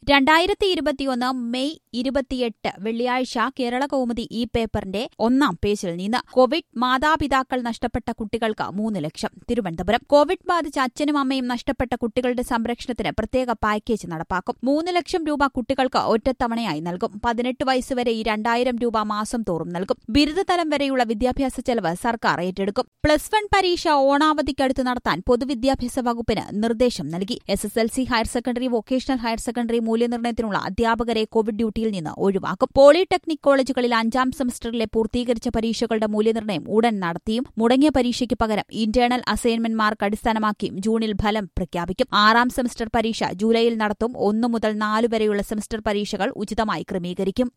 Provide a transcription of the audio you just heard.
രണ്ടായിരത്തി ഇരുപത്തിയൊന്ന് മെയ് ഇരുപത്തിയെട്ട് വെള്ളിയാഴ്ച കേരള കൗമുദി ഈ പേപ്പറിന്റെ ഒന്നാം പേജിൽ നിന്ന് കോവിഡ് മാതാപിതാക്കൾ നഷ്ടപ്പെട്ട കുട്ടികൾക്ക് മൂന്ന് ലക്ഷം തിരുവനന്തപുരം കോവിഡ് ബാധിച്ച അച്ഛനും അമ്മയും നഷ്ടപ്പെട്ട കുട്ടികളുടെ സംരക്ഷണത്തിന് പ്രത്യേക പാക്കേജ് നടപ്പാക്കും മൂന്ന് ലക്ഷം രൂപ കുട്ടികൾക്ക് ഒറ്റത്തവണയായി നൽകും പതിനെട്ട് വയസ്സുവരെ ഈ രണ്ടായിരം രൂപ മാസം തോറും നൽകും ബിരുദതലം വരെയുള്ള വിദ്യാഭ്യാസ ചെലവ് സർക്കാർ ഏറ്റെടുക്കും പ്ലസ് വൺ പരീക്ഷ ഓണാവധിക്കടുത്ത് നടത്താൻ പൊതുവിദ്യാഭ്യാസ വകുപ്പിന് നിർദ്ദേശം നൽകി S S L C higher secondary vocational higher secondary മൂല്യനിർണ്ണയത്തിനുള്ള അധ്യാപകരെ കോവിഡ് ഡ്യൂട്ടിയിൽ നിന്ന് ഒഴിവാക്കും പോളിടെക്നിക് കോളേജുകളിൽ അഞ്ചാം സെമസ്റ്ററിലെ പൂർത്തീകരിച്ച പരീക്ഷകളുടെ മൂല്യനിർണ്ണയം ഉടൻ നടത്തിയും മുടങ്ങിയ പരീക്ഷയ്ക്ക് പകരം ഇന്റേണൽ അസൈൻമെന്റ് മാർക്ക് അടിസ്ഥാനമാക്കിയും ജൂണിൽ ഫലം പ്രഖ്യാപിക്കും ആറാം സെമസ്റ്റർ പരീക്ഷ ജൂലൈയിൽ നടത്തും ഒന്നു മുതൽ നാല് വരെയുള്ള സെമസ്റ്റർ പരീക്ഷകൾ ഉചിതമായി ക്രമീകരിക്കും